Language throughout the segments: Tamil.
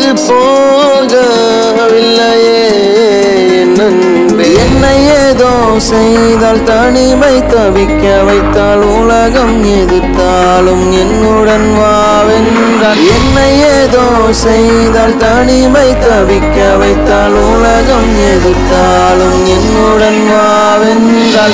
போகவில்லையே என் அன்பே. என்னை ஏதோ செய்தால் தனிமை தவிக்க வைத்தால் உலகம் எதிர்த்தாலும் என்னுடன் வாவென்றால் என்னை ஏதோ செய்தால் தனிமை தவிக்க வைத்தால் உலகம் எதிர்த்தாலும் என்னுடன் வாவென்றால்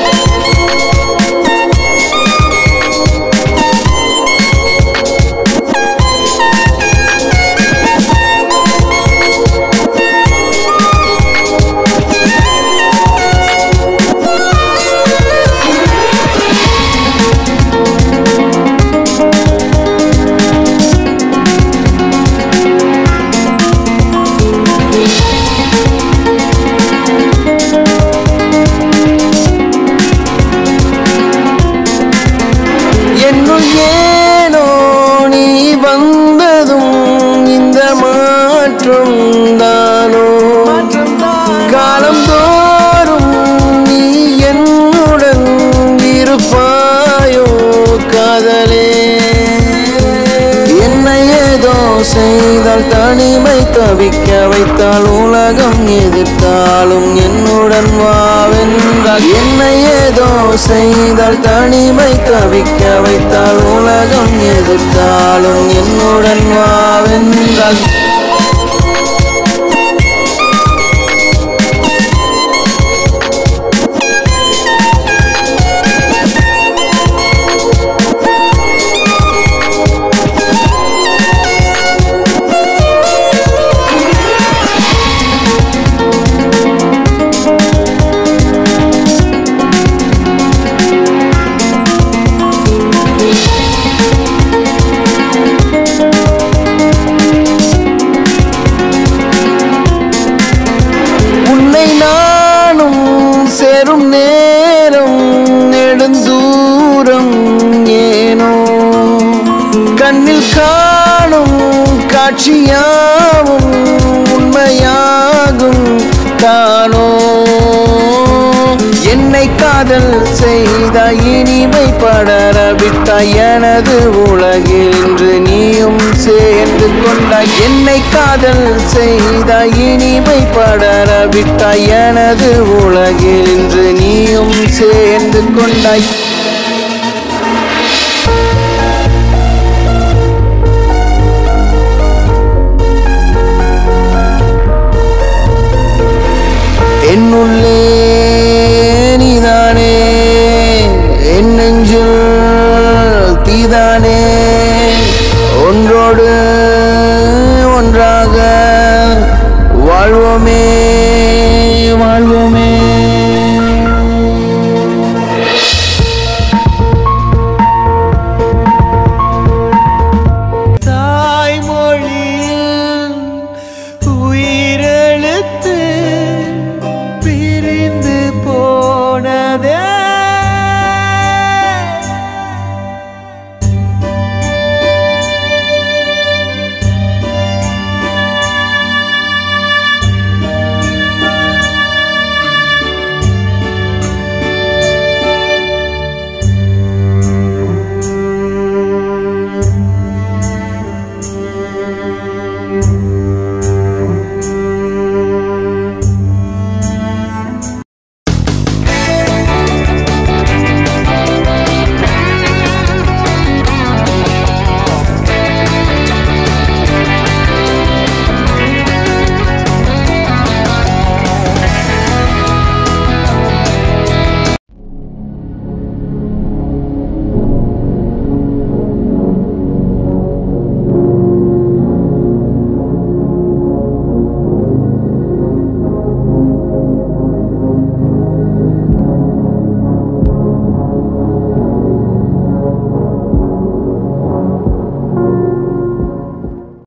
என்னுள் ஏனோ நீ வந்ததும் இந்த மாற்றம் தானோ காலந்தோறும் நீ என்னுடன் இருப்பாயோ காதலே என்னை ஏதோ செய்தால் தனிமை தவிக்க வைத்தால் உலகம் எதிர்த்தாலும் என்னுடன் வாவென்றால் என்னை ஏதோ செய்தால் தனிமை தவிக்க வைத்தால் உலகம் எதிர்த்தாலும் என்னுடன் வாவென்றால் உன்னை நானும் சேரும் நேரம் நெடுந்தூரம் ஏனோ கண்ணில் காணும் காட்சியாவும் உண்மையாகும் தானோ என்னை காதல் செய்த இனிமை படர விட்டாய் எனது உலகில் இன்று நீயும் சேர்ந்து கொண்டாய் என்னை காதல் செய்த இனிமை படர விட்டாய் எனது உலகில் இன்று நீயும் சேர்ந்து கொண்டாய் என்னுள்ளே நீதானே என் நெஞ்சில் தீதானே